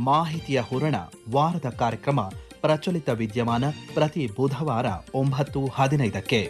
ಮಾಹಿತಿಯ ಹೂರಣ ವಾರದ ಕಾರ್ಯಕ್ರಮ ಪ್ರಚಲಿತ ವಿದ್ಯಮಾನ ಪ್ರತಿ ಬುಧವಾರ ಒಂಬತ್ತು ಹದಿನೈದಕ್ಕೆ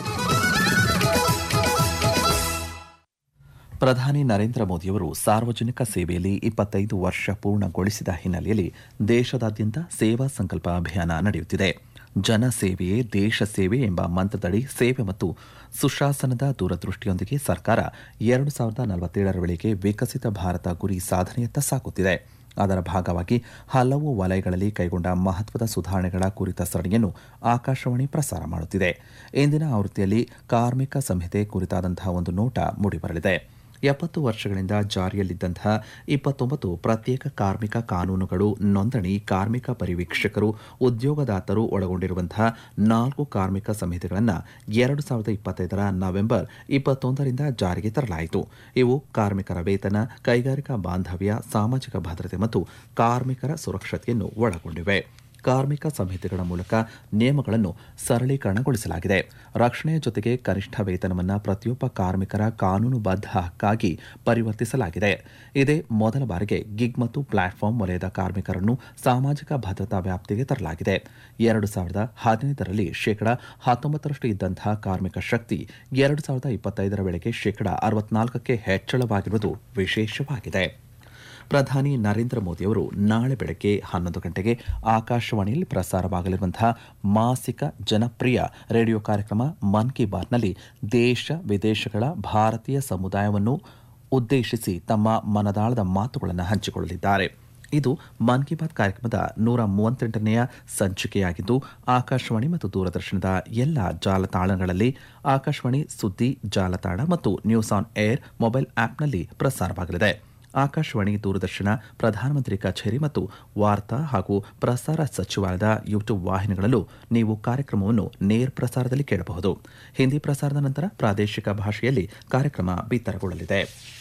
ಪ್ರಧಾನಿ ನರೇಂದ್ರ ಮೋದಿಯವರು ಸಾರ್ವಜನಿಕ ಸೇವೆಯಲ್ಲಿ ಇಪ್ಪತ್ತೈದು ವರ್ಷ ಪೂರ್ಣಗೊಳಿಸಿದ ಹಿನ್ನೆಲೆಯಲ್ಲಿ ದೇಶದಾದ್ಯಂತ ಸೇವಾ ಸಂಕಲ್ಪ ಅಭಿಯಾನ ನಡೆಯುತ್ತಿದೆ ಜನ ಸೇವೆಯೇ ದೇಶ ಸೇವೆ ಎಂಬ ಮಂತ್ರದಡಿ ಸೇವೆ ಮತ್ತು ಸುಶಾಸನದ ದೂರದೃಷ್ಟಿಯೊಂದಿಗೆ ಸರ್ಕಾರ ಎರಡು ಸಾವಿರದ ನಲವತ್ತೇಳರ ವೇಳೆಗೆ ವಿಕಸಿತ ಭಾರತ ಗುರಿ ಸಾಧನೆಯತ್ತ ಸಾಗುತ್ತಿದೆ ಅದರ ಭಾಗವಾಗಿ ಹಲವು ವಲಯಗಳಲ್ಲಿ ಕೈಗೊಂಡ ಮಹತ್ವದ ಸುಧಾರಣೆಗಳ ಕುರಿತ ಸರಣಿಯನ್ನು ಆಕಾಶವಾಣಿ ಪ್ರಸಾರ ಮಾಡುತ್ತಿದೆ ಇಂದಿನ ಆವೃತ್ತಿಯಲ್ಲಿ ಕಾರ್ಮಿಕ ಸಂಹಿತೆ ಕುರಿತಾದಂತಹ ಒಂದು ನೋಟ ಮೂಡಿಬರಲಿದೆ ಎಪ್ಪತ್ತು ವರ್ಷಗಳಿಂದ ಜಾರಿಯಲ್ಲಿದ್ದಂತಹ ಇಪ್ಪತ್ತೊಂಬತ್ತು ಪ್ರತ್ಯೇಕ ಕಾರ್ಮಿಕ ಕಾನೂನುಗಳು ನೋಂದಣಿ ಕಾರ್ಮಿಕ ಪರಿವೀಕ್ಷಕರು ಉದ್ಯೋಗದಾತರು ಒಳಗೊಂಡಿರುವಂತಹ ನಾಲ್ಕು ಕಾರ್ಮಿಕ ಸಂಹಿತೆಗಳನ್ನು ಎರಡು ಸಾವಿರದ ಇಪ್ಪತ್ತೈದರ ನವೆಂಬರ್ ಇಪ್ಪತ್ತೊಂದರಿಂದ ಜಾರಿಗೆ ತರಲಾಯಿತು ಇವು ಕಾರ್ಮಿಕರ ವೇತನ ಕೈಗಾರಿಕಾ ಬಾಂಧವ್ಯ ಸಾಮಾಜಿಕ ಭದ್ರತೆ ಮತ್ತು ಕಾರ್ಮಿಕರ ಸುರಕ್ಷತೆಯನ್ನು ಒಳಗೊಂಡಿವೆ ಕಾರ್ಮಿಕ ಸಂಹಿತೆಗಳ ಮೂಲಕ ನಿಯಮಗಳನ್ನು ಸರಳೀಕರಣಗೊಳಿಸಲಾಗಿದೆ ರಕ್ಷಣೆಯ ಜೊತೆಗೆ ಕನಿಷ್ಠ ವೇತನವನ್ನು ಪ್ರತಿಯೊಬ್ಬ ಕಾರ್ಮಿಕರ ಕಾನೂನುಬದ್ಧ ಹಕ್ಕಾಗಿ ಪರಿವರ್ತಿಸಲಾಗಿದೆ ಇದೇ ಮೊದಲ ಬಾರಿಗೆ ಗಿಗ್ ಮತ್ತು ಪ್ಲಾಟ್ಫಾರ್ಮ್ ವಲಯದ ಕಾರ್ಮಿಕರನ್ನು ಸಾಮಾಜಿಕ ಭದ್ರತಾ ವ್ಯಾಪ್ತಿಗೆ ತರಲಾಗಿದೆ ಎರಡು ಸಾವಿರದ ಹದಿನೈದರಲ್ಲಿ ಶೇಕಡ ಹತ್ತೊಂಬತ್ತರಷ್ಟು ಇದ್ದಂತಹ ಕಾರ್ಮಿಕ ಶಕ್ತಿ ಎರಡು ಸಾವಿರದ ಇಪ್ಪತ್ತೈದರ ವೇಳೆಗೆ ಶೇಕಡ ಅರವತ್ನಾಲ್ಕಕ್ಕೆ ಹೆಚ್ಚಳವಾಗಿರುವುದು ವಿಶೇಷವಾಗಿದೆ ಪ್ರಧಾನಿ ನರೇಂದ್ರ ಮೋದಿಯವರು ನಾಳೆ ಬೆಳಗ್ಗೆ ಹನ್ನೊಂದು ಗಂಟೆಗೆ ಆಕಾಶವಾಣಿಯಲ್ಲಿ ಪ್ರಸಾರವಾಗಲಿರುವಂತಹ ಮಾಸಿಕ ಜನಪ್ರಿಯ ರೇಡಿಯೋ ಕಾರ್ಯಕ್ರಮ ಮನ್ ಕಿ ಬಾತ್ನಲ್ಲಿ ದೇಶ ವಿದೇಶಗಳ ಭಾರತೀಯ ಸಮುದಾಯವನ್ನು ಉದ್ದೇಶಿಸಿ ತಮ್ಮ ಮನದಾಳದ ಮಾತುಗಳನ್ನು ಹಂಚಿಕೊಳ್ಳಲಿದ್ದಾರೆ ಇದು ಮನ್ ಕಿ ಬಾತ್ ಕಾರ್ಯಕ್ರಮದ ನೂರ ಮೂವತ್ತೆಂಟನೆಯ ಸಂಚಿಕೆಯಾಗಿದ್ದು ಆಕಾಶವಾಣಿ ಮತ್ತು ದೂರದರ್ಶನದ ಎಲ್ಲ ಜಾಲತಾಣಗಳಲ್ಲಿ ಆಕಾಶವಾಣಿ ಸುದ್ದಿ ಜಾಲತಾಣ ಮತ್ತು ನ್ಯೂಸ್ ಆನ್ ಏರ್ ಮೊಬೈಲ್ ಆಪ್ನಲ್ಲಿ ಪ್ರಸಾರವಾಗಲಿದೆ ಆಕಾಶವಾಣಿ ದೂರದರ್ಶನ ಪ್ರಧಾನಮಂತ್ರಿ ಕಚೇರಿ ಮತ್ತು ವಾರ್ತಾ ಹಾಗೂ ಪ್ರಸಾರ ಸಚಿವಾಲಯದ ಯೂಟ್ಯೂಬ್ ವಾಹಿನಿಗಳಲ್ಲೂ ನೀವು ಕಾರ್ಯಕ್ರಮವನ್ನು ನೇರ ಪ್ರಸಾರದಲ್ಲಿ ಕೇಳಬಹುದು ಹಿಂದಿ ಪ್ರಸಾರದ ನಂತರ ಪ್ರಾದೇಶಿಕ ಭಾಷೆಯಲ್ಲಿ ಕಾರ್ಯಕ್ರಮ ಬಿತ್ತರಗೊಳ್ಳಲಿದೆ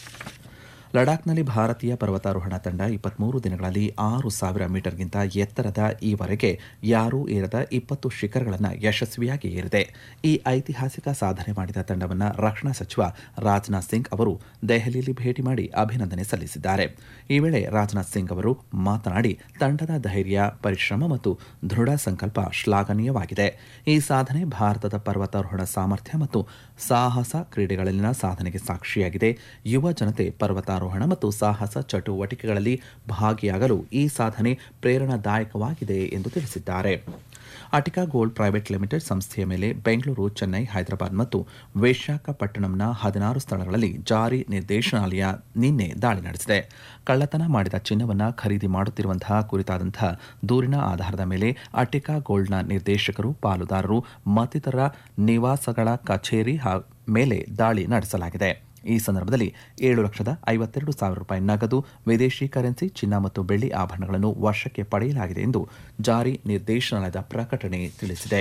ಲಡಾಖ್ನಲ್ಲಿ ಭಾರತೀಯ ಪರ್ವತಾರೋಹಣ ತಂಡ ಇಪ್ಪತ್ಮೂರು ದಿನಗಳಲ್ಲಿ ಆರು ಸಾವಿರ ಮೀಟರ್ಗಿಂತ ಎತ್ತರದ ಈವರೆಗೆ ಯಾರೂ ಏರದ ಇಪ್ಪತ್ತು ಶಿಖರಗಳನ್ನು ಯಶಸ್ವಿಯಾಗಿ ಏರಿದೆ ಈ ಐತಿಹಾಸಿಕ ಸಾಧನೆ ಮಾಡಿದ ತಂಡವನ್ನು ರಕ್ಷಣಾ ಸಚಿವ ರಾಜನಾಥ್ ಸಿಂಗ್ ಅವರು ದೆಹಲಿಯಲ್ಲಿ ಭೇಟಿ ಮಾಡಿ ಅಭಿನಂದನೆ ಸಲ್ಲಿಸಿದ್ದಾರೆ ಈ ವೇಳೆ ರಾಜನಾಥ್ ಸಿಂಗ್ ಅವರು ಮಾತನಾಡಿ ತಂಡದ ಧೈರ್ಯ ಪರಿಶ್ರಮ ಮತ್ತು ದೃಢ ಸಂಕಲ್ಪ ಶ್ಲಾಘನೀಯವಾಗಿದೆ ಈ ಸಾಧನೆ ಭಾರತದ ಪರ್ವತಾರೋಹಣ ಸಾಮರ್ಥ್ಯ ಮತ್ತು ಸಾಹಸ ಕ್ರೀಡೆಗಳಲ್ಲಿನ ಸಾಧನೆಗೆ ಸಾಕ್ಷಿಯಾಗಿದೆ ಯುವ ಜನತೆ ಪರ್ವತಾರೋಹಣ ಮತ್ತು ಸಾಹಸ ಚಟುವಟಿಕೆಗಳಲ್ಲಿ ಭಾಗಿಯಾಗಲು ಈ ಸಾಧನೆ ಪ್ರೇರಣಾದಾಯಕವಾಗಿದೆ ಎಂದು ತಿಳಿಸಿದ್ದಾರೆ ಅಟಿಕಾ ಗೋಲ್ಡ್ ಪ್ರೈವೇಟ್ ಲಿಮಿಟೆಡ್ ಸಂಸ್ಥೆಯ ಮೇಲೆ ಬೆಂಗಳೂರು ಚೆನ್ನೈ ಹೈದರಾಬಾದ್ ಮತ್ತು ವಿಶಾಖಪಟ್ಟಣಂನ ಹದಿನಾರು ಸ್ಥಳಗಳಲ್ಲಿ ಜಾರಿ ನಿರ್ದೇಶನಾಲಯ ನಿನ್ನೆ ದಾಳಿ ನಡೆಸಿದೆ ಕಳ್ಳತನ ಮಾಡಿದ ಚಿನ್ನವನ್ನು ಖರೀದಿ ಮಾಡುತ್ತಿರುವಂತಹ ಕುರಿತಾದಂತಹ ದೂರಿನ ಆಧಾರದ ಮೇಲೆ ಅಟಿಕಾ ಗೋಲ್ಡ್ನ ನಿರ್ದೇಶಕರು ಪಾಲುದಾರರು ಮತ್ತಿತರ ನಿವಾಸಗಳ ಕಚೇರಿ ಮೇಲೆ ದಾಳಿ ನಡೆಸಲಾಗಿದೆ ಈ ಸಂದರ್ಭದಲ್ಲಿ ಏಳು ಲಕ್ಷದ ಐವತ್ತೆರಡು ಸಾವಿರ ರೂಪಾಯಿ ನಗದು ವಿದೇಶಿ ಕರೆನ್ಸಿ ಚಿನ್ನ ಮತ್ತು ಬೆಳ್ಳಿ ಆಭರಣಗಳನ್ನು ವಶಕ್ಕೆ ಪಡೆಯಲಾಗಿದೆ ಎಂದು ಜಾರಿ ನಿರ್ದೇಶನಾಲಯದ ಪ್ರಕಟಣೆ ತಿಳಿಸಿದೆ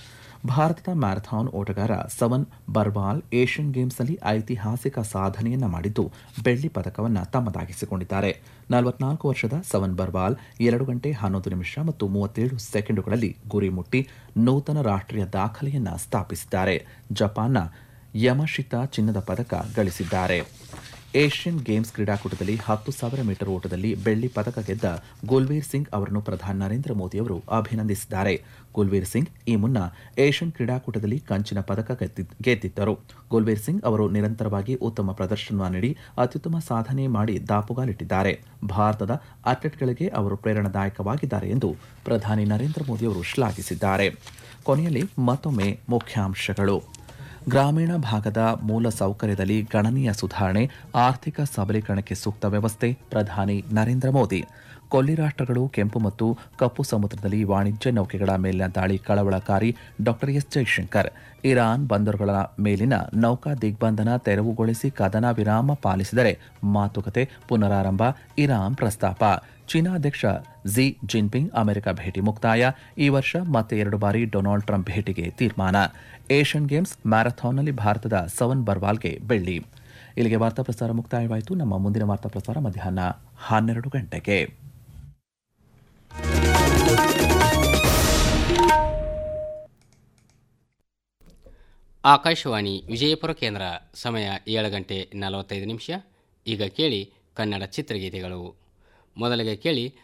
ಭಾರತದ ಮ್ಯಾರಥಾನ್ ಓಟಗಾರ ಸವನ್ ಬರ್ವಾಲ್ ಏಷ್ಯನ್ ಗೇಮ್ಸ್ನಲ್ಲಿ ಐತಿಹಾಸಿಕ ಸಾಧನೆಯನ್ನ ಮಾಡಿದ್ದು ಬೆಳ್ಳಿ ಪದಕವನ್ನು ತಮ್ಮದಾಗಿಸಿಕೊಂಡಿದ್ದಾರೆ ನಲವತ್ನಾಲ್ಕು ವರ್ಷದ ಸವನ್ ಬರ್ವಾಲ್ ಎರಡು ಗಂಟೆ ಹನ್ನೊಂದು ನಿಮಿಷ ಮತ್ತು ಮೂವತ್ತೇಳು ಸೆಕೆಂಡುಗಳಲ್ಲಿ ಗುರಿ ಮುಟ್ಟಿ ನೂತನ ರಾಷ್ಟ್ರೀಯ ದಾಖಲೆಯನ್ನ ಸ್ಥಾಪಿಸಿದ್ದಾರೆ ಜಪಾನ್ನ ಯಮಶಿತಾ ಚಿನ್ನದ ಪದಕ ಗಳಿಸಿದ್ದಾರೆ ಏಷ್ಯನ್ ಗೇಮ್ಸ್ ಕ್ರೀಡಾಕೂಟದಲ್ಲಿ ಹತ್ತು ಸಾವಿರ ಮೀಟರ್ ಓಟದಲ್ಲಿ ಬೆಳ್ಳಿ ಪದಕ ಗೆದ್ದ ಗುಲ್ವೀರ್ ಸಿಂಗ್ ಅವರನ್ನು ಪ್ರಧಾನಿ ನರೇಂದ್ರ ಮೋದಿ ಅವರು ಅಭಿನಂದಿಸಿದ್ದಾರೆ ಗುಲ್ವೀರ್ ಸಿಂಗ್ ಈ ಮುನ್ನ ಏಷ್ಯನ್ ಕ್ರೀಡಾಕೂಟದಲ್ಲಿ ಕಂಚಿನ ಪದಕ ಗೆದ್ದಿದ್ದರು ಗುಲ್ವೀರ್ ಸಿಂಗ್ ಅವರು ನಿರಂತರವಾಗಿ ಉತ್ತಮ ಪ್ರದರ್ಶನ ನೀಡಿ ಅತ್ಯುತ್ತಮ ಸಾಧನೆ ಮಾಡಿ ದಾಪುಗಾಲಿಟ್ಟಿದ್ದಾರೆ ಭಾರತದ ಅಥ್ಲೆಟ್ಗಳಿಗೆ ಅವರು ಪ್ರೇರಣಾದಾಯಕವಾಗಿದ್ದಾರೆ ಎಂದು ಪ್ರಧಾನಿ ನರೇಂದ್ರ ಮೋದಿ ಅವರು ಶ್ಲಾಘಿಸಿದ್ದಾರೆ ಕೊನೆಯಲ್ಲಿ ಮತ್ತೊಮ್ಮೆ ಮುಖ್ಯಾಂಶಗಳು ಗ್ರಾಮೀಣ ಭಾಗದ ಮೂಲ ಸೌಕರ್ಯದಲ್ಲಿ ಗಣನೀಯ ಸುಧಾರಣೆ ಆರ್ಥಿಕ ಸಬಲೀಕರಣಕ್ಕೆ ಸೂಕ್ತ ವ್ಯವಸ್ಥೆ ಪ್ರಧಾನಿ ನರೇಂದ್ರ ಮೋದಿ ಕೊಲ್ಲಿ ರಾಷ್ಟ್ರಗಳು ಕೆಂಪು ಮತ್ತು ಕಪ್ಪು ಸಮುದ್ರದಲ್ಲಿ ವಾಣಿಜ್ಯ ನೌಕೆಗಳ ಮೇಲಿನ ದಾಳಿ ಕಳವಳಕಾರಿ ಡಾಕ್ಟರ್ ಎಸ್ ಜೈಶಂಕರ್ ಇರಾನ್ ಬಂದರುಗಳ ಮೇಲಿನ ನೌಕಾ ದಿಗ್ಬಂಧನ ತೆರವುಗೊಳಿಸಿ ಕದನ ವಿರಾಮ ಪಾಲಿಸಿದರೆ ಮಾತುಕತೆ ಪುನರಾರಂಭ ಇರಾನ್ ಪ್ರಸ್ತಾಪ ಚೀನಾ ಅಧ್ಯಕ್ಷ ಝಿ ಜಿನ್ಪಿಂಗ್ ಅಮೆರಿಕ ಭೇಟಿ ಮುಕ್ತಾಯ ಈ ವರ್ಷ ಮತ್ತೆ ಎರಡು ಬಾರಿ ಡೊನಾಲ್ಡ್ ಟ್ರಂಪ್ ಭೇಟಿಗೆ ತೀರ್ಮಾನ ಏಷ್ಯನ್ ಗೇಮ್ಸ್ ಮ್ಯಾರಥಾನ್ನಲ್ಲಿ ಭಾರತದ ಸವನ್ ಬರ್ವಾಲ್ಗೆ ಬೆಳ್ಳಿ ಇಲ್ಲಿಗೆ ವಾರ್ತಾ ಪ್ರಸಾರ ಮುಕ್ತಾಯವಾಯಿತು ನಮ್ಮ ಮುಂದಿನ ವಾರ್ತಾ ಪ್ರಸಾರ ಮಧ್ಯಾಹ್ನ ಹನ್ನೆರಡು ಗಂಟೆಗೆ ಆಕಾಶವಾಣಿ ವಿಜಯಪುರ ಕೇಂದ್ರ ಸಮಯ ಏಳು ಗಂಟೆ ನಲವತ್ತೈದು ನಿಮಿಷ ಈಗ ಕೇಳಿ ಕನ್ನಡ ಚಿತ್ರಗೀತೆಗಳು ಮೊದಲಿಗೆ ಕೇಳಿ